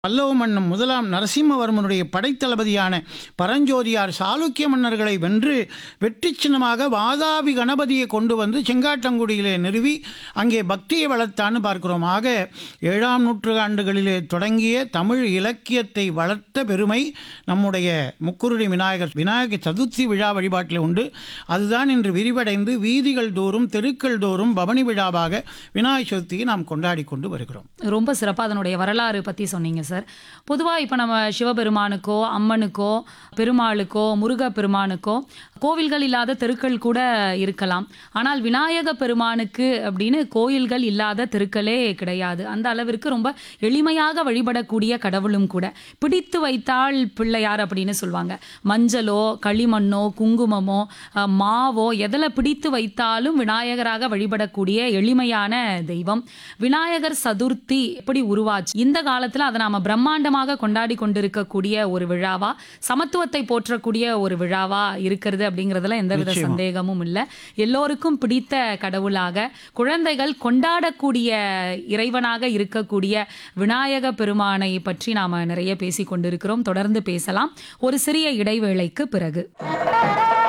பல்லவ மன்னன் முதலாம் நரசிம்மவர்மனுடைய படைத்தளபதியான பரஞ்சோதியார் சாளுக்கிய மன்னர்களை வென்று வெற்றி சின்னமாக வாதாபி கணபதியை கொண்டு வந்து செங்காட்டங்குடியிலே நிறுவி அங்கே பக்தியை வளர்த்தான்னு பார்க்கிறோம் ஆக ஏழாம் நூற்றாண்டுகளிலே தொடங்கிய தமிழ் இலக்கியத்தை வளர்த்த பெருமை நம்முடைய முக்குருடி விநாயகர் விநாயகர் சதுர்த்தி விழா வழிபாட்டில் உண்டு அதுதான் இன்று விரிவடைந்து வீதிகள் தோறும் தெருக்கள் தோறும் பவனி விழாவாக விநாயகர் சதுர்த்தியை நாம் கொண்டாடி கொண்டு வருகிறோம் ரொம்ப சிறப்பாக அதனுடைய வரலாறு பற்றி சொன்னீங்க சார் பொதுவாக இப்போ நம்ம சிவபெருமானுக்கோ அம்மனுக்கோ பெருமாளுக்கோ முருக பெருமானுக்கோ கோவில்கள் இல்லாத தெருக்கள் கூட இருக்கலாம் ஆனால் விநாயக பெருமானுக்கு அப்படின்னு கோயில்கள் இல்லாத தெருக்களே கிடையாது அந்த அளவிற்கு ரொம்ப எளிமையாக வழிபடக்கூடிய கடவுளும் கூட பிடித்து வைத்தால் பிள்ளையார் அப்படின்னு சொல்லுவாங்க மஞ்சளோ களிமண்ணோ குங்குமமோ அஹ், மாவோ எதில் பிடித்து வைத்தாலும் விநாயகராக வழிபடக்கூடிய எளிமையான தெய்வம் விநாயகர் சதுர்த்தி எப்படி உருவாச்சு இந்த காலத்துல அதை நாம பிரம்மாண்டமாக கொண்டாடி கொண்டிருக்கக்கூடிய ஒரு விழாவா சமத்துவத்தை போற்றக்கூடிய ஒரு விழாவா இருக்கிறது அப்படிங்கிறதுல எந்தவித நிச்சயமா. சந்தேகமும் இல்லை எல்லோருக்கும் பிடித்த கடவுளாக குழந்தைகள் கொண்டாடக்கூடிய இறைவனாக இருக்கக்கூடிய விநாயக பெருமானை பற்றி நாம நிறைய பேசி கொண்டிருக்கிறோம் தொடர்ந்து பேசலாம் ஒரு சிறிய இடைவேளைக்கு பிறகு